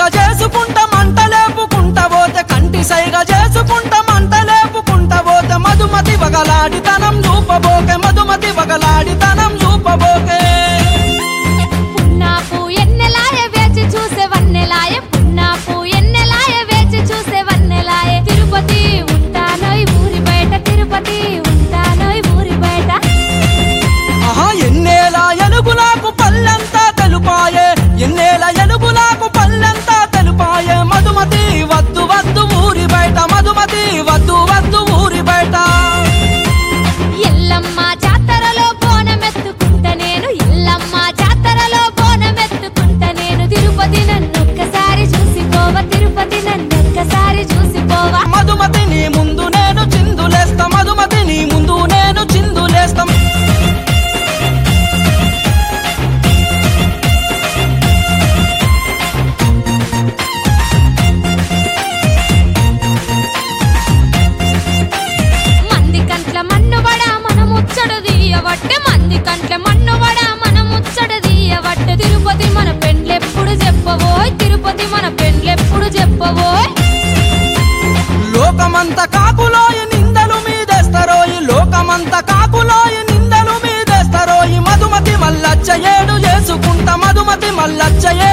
చేసుకుంటా మంట లేపుకుంటా పోతే కంటి సైగ చేసుకుంటా మంట లేపుకుంటా పోతే మధుమతి వగలాడితనం చూపబోకే మధుమతి వగలాడితనం చూపబోకే పున్నాపు ఎన్నెలాయ వేచి చూసే వన్నెలాయ పున్నాపు ఎన్నెలాయ వేచి చూసే వన్నెలాయ తిరుపతి ఉంటానోయ్ ఊరి బయట తిరుపతి ఉంటానోయ్ ఊరి బయట ఆహా ఎన్నేల ఎలుగులాకు పల్లెంతా తెలుపాయే ఎన్నేల ఎలుగులాకు పల్లెంతా తెలుపాయే మధుమతి వద్దు వద్దు ఊరి బయట మధుమతి వద్దు వద్దు ఊరి బయట ఎల్లమ్మ జాతరలో బోనమెత్తుకుంట నేను ఎల్లమ్మ జాతరలో బోనమెత్తుకుంట నేను తిరుపతి నన్నొక్కసారి చూసిపోవ తిరుపతి నన్నొక్కసారి చూసిపోవా మధుమతి నీ ముందు నేను చిందులేస్తా మధుమతి నీ ముందు నేను చిందులేస్తా మంది కంట్ల మన్నుబడ మన ముచ్చడు తీయవట్టే మంది కంట్ల మన్నుబడ మన ముచ్చడు తీయవట్టే తిరుపతి మన పెండ్లెప్పుడు చెప్పబోయ్ తిరుపతి మన పెండ్లెప్పుడు చెప్పబోయ్ లోకమంత కాకులోయి నిందలు మీదేస్తారోయి లోకమంత కాకులోయి నిందలు మీదేస్తారోయి మధుమతి మల్లచ్చ ఏడు చేసుకుంటా మధుమతి మల్లచ్చ